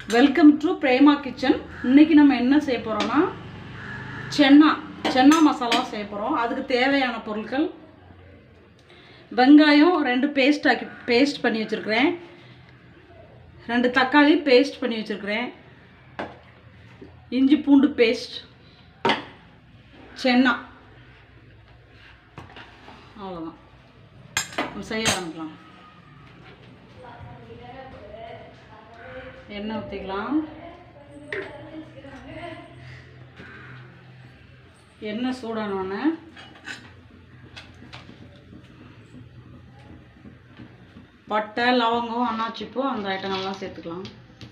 Welcome to Prema kitchen இன்னைக்கு நம்ம என்ன செய்ய போகிறோம்னா சென்னா சென்னா மசாலா செய்ய போகிறோம் அதுக்கு தேவையான பொருட்கள் வெங்காயம் ரெண்டு பேஸ்ட் ஆக்கி பேஸ்ட் பண்ணி வச்சுருக்கிறேன் ரெண்டு தக்காளி பேஸ்ட் பண்ணி வச்சுருக்கிறேன் இஞ்சி பூண்டு பேஸ்ட் சென்னா அவ்வளோதான் நம்ம செய்ய ஆரம்பிக்கலாம் எண்ணெய் ஊற்றிக்கலாம் எண்ணெய் சூடானோடனே பட்டை லவங்கம் அன்னாச்சிப்பூ அந்த ஐட்டங்கள்லாம் சேர்த்துக்கலாம்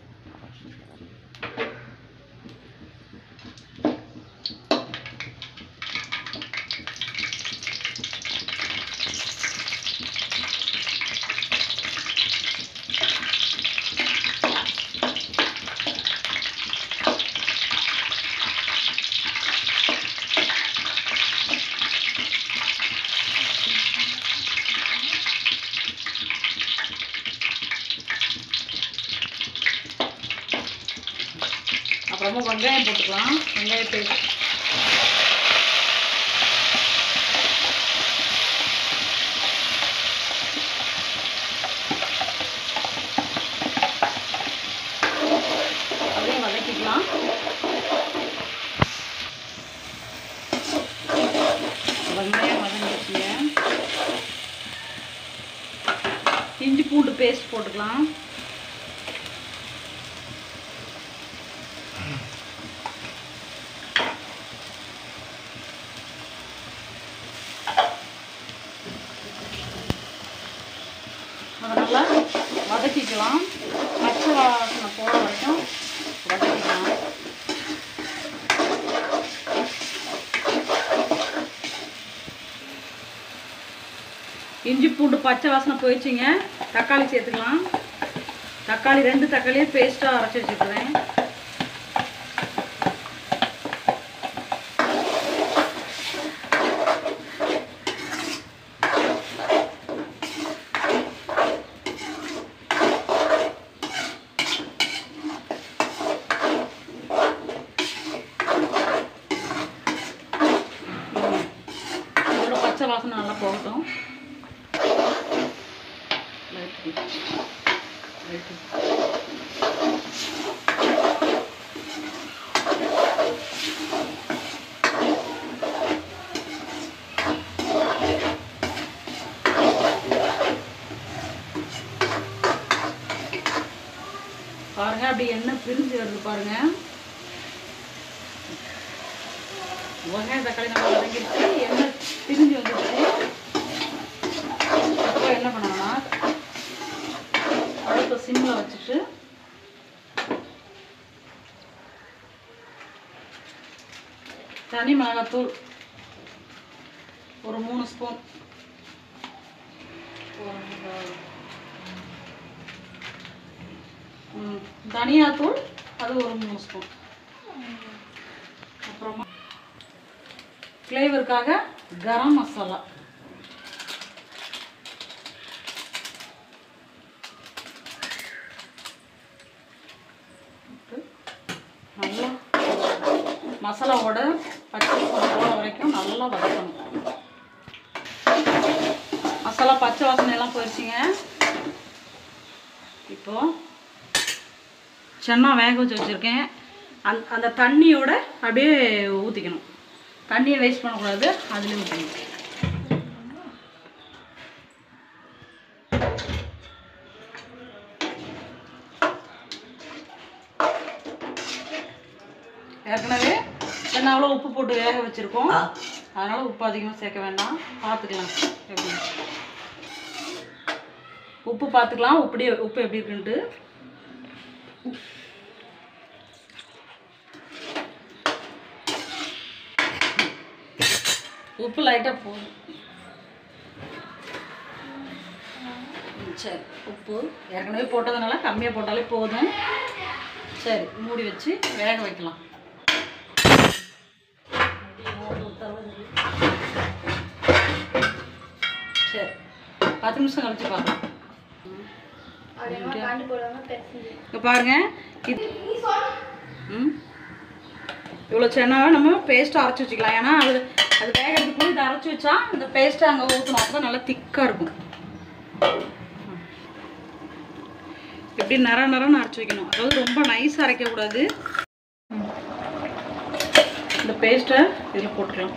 அப்புறமா வெங்காயம் போட்டுக்கலாம் வெங்காய பேஸ்ட் அப்படியே வதக்கிக்கலாம் வெங்காயம் வதங்கிடுச்சுங்க இஞ்சி பூண்டு பேஸ்ட் போட்டுக்கலாம் அதை நல்லா வதக்கிக்கலாம் பச்சை வாசனை போகிற வரைக்கும் வதக்கிக்கலாம் இஞ்சி பூண்டு பச்சை வாசனை போயிடுச்சுங்க தக்காளி சேர்த்துக்கலாம் தக்காளி ரெண்டு தக்காளியே பேஸ்ட்டாக அரைச்சி வச்சுருக்கிறேன் இதோட பச்சை வாசனை நல்லா போகட்டும் லைட்டு லைட்டு பாருங்க அப்படி எண்ணெய் பிரிஞ்சு வருது பாருங்க வெங்காயம் தக்காளி நல்லா வதங்கிடுச்சு எண்ணெய் பிரிஞ்சு வந்துடுச்சு அப்புறம் என்ன பண்ணணும்னா அடுப்பை சிம்மில் வச்சுட்டு தனி மிளகாத்தூள் ஒரு மூணு ஸ்பூன் ம், தனியாத்தூள் அது ஒரு மூணு ஸ்பூன் அப்புறமா ஃப்ளேவருக்காக கரம் மசாலா போட்டு நல்லா மசாலாவோட பச்சை வாசனை போகிற வரைக்கும் நல்லா வதக்கணும் மசாலா பச்சை வாசனை எல்லாம் போயிடுச்சுங்க இப்போ சென்னா வேக வச்சு வச்சுருக்கேன் அந் அந்த தண்ணியோட அப்படியே ஊற்றிக்கணும் தண்ணியை வேஸ்ட் பண்ணக்கூடாது அதுலேயே ஊற்றணும் ஏற்கனவே சென்னாவில் உப்பு போட்டு வேக வச்சுருக்கோம் அதனால் உப்பு அதிகமாக சேர்க்க வேண்டாம் பார்த்துக்கலாம் எப்படி உப்பு பார்த்துக்கலாம் உப்புடி உப்பு எப்படி இருக்குன்ட்டு உப்பு லைட்டாக போதும் ம், சரி உப்பு ஏற்கனவே போட்டதுனால கம்மியாக போட்டாலே போதும் சரி மூடி வச்சு வேக வைக்கலாம் சரி பத்து நிமிஷம் கழிச்சு பார்க்கலாம் அப்படியே காண்டு போடாம பெருசு இப்போ பாருங்க இது ம் இவ்வளோ சென்னாவை நம்ம பேஸ்ட்டு அரைச்சி வச்சுக்கலாம் ஏன்னா அது அது வேகிறதுக்குள்ள இதை அரைச்சி வச்சா இந்த பேஸ்ட்டை அங்கே ஊற்றணும் அப்போ நல்லா திக்காக இருக்கும் இப்படி நர நரன்னு அரைச்சி வைக்கணும் அதாவது ரொம்ப நைஸ் அரைக்கக்கூடாது ம். இந்த பேஸ்ட்டை இதில் போட்டுக்கலாம்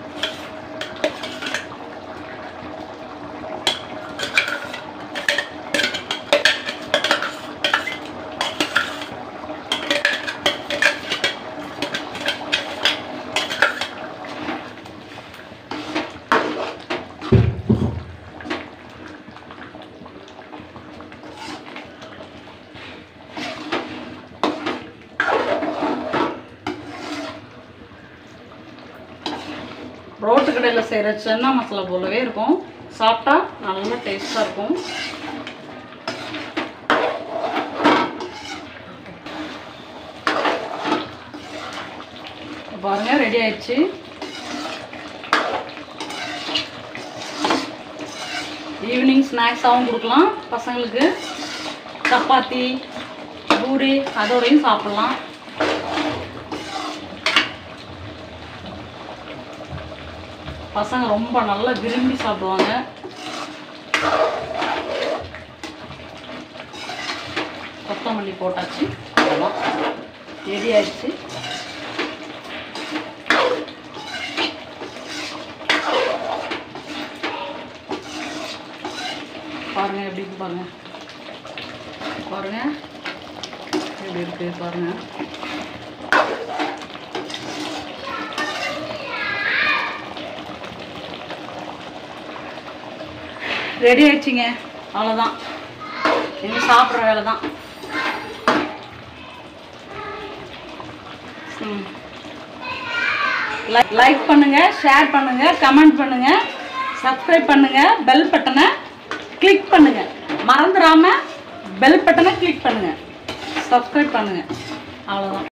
ரோட்டு கடையில் செய்கிற சென்னா மசாலா போலவே இருக்கும் சாப்பிட்டா நல்லா டேஸ்ட்டாக இருக்கும் பாருங்க ரெடி ஆயிடுச்சு ஈவினிங் ஸ்நாக்ஸாகவும் கொடுக்கலாம் பசங்களுக்கு சப்பாத்தி பூரி அதோடையும் சாப்பிட்லாம் பசங்க ரொம்ப நல்லா விரும்பி சாப்பிடுவாங்க கொத்தமல்லி போட்டாச்சு அவ்வளோதான் ரெடி ஆயிடுச்சு பாருங்க எப்படி இருக்கு பாருங்க பாருங்க எப்படி இருக்கு பாருங்க ரெடி ஆயிடுச்சுங்க அவ்வளோதான் இனி சாப்பிட்ற வேலை தான் லைக் பண்ணுங்க ஷேர் பண்ணுங்க கமெண்ட் பண்ணுங்க சப்ஸ்கிரைப் பண்ணுங்க பெல் பட்டனை கிளிக் பண்ணுங்க மறந்துடாம பெல் பட்டனை கிளிக் பண்ணுங்க சப்ஸ்கிரைப் பண்ணுங்க அவ்வளோதான்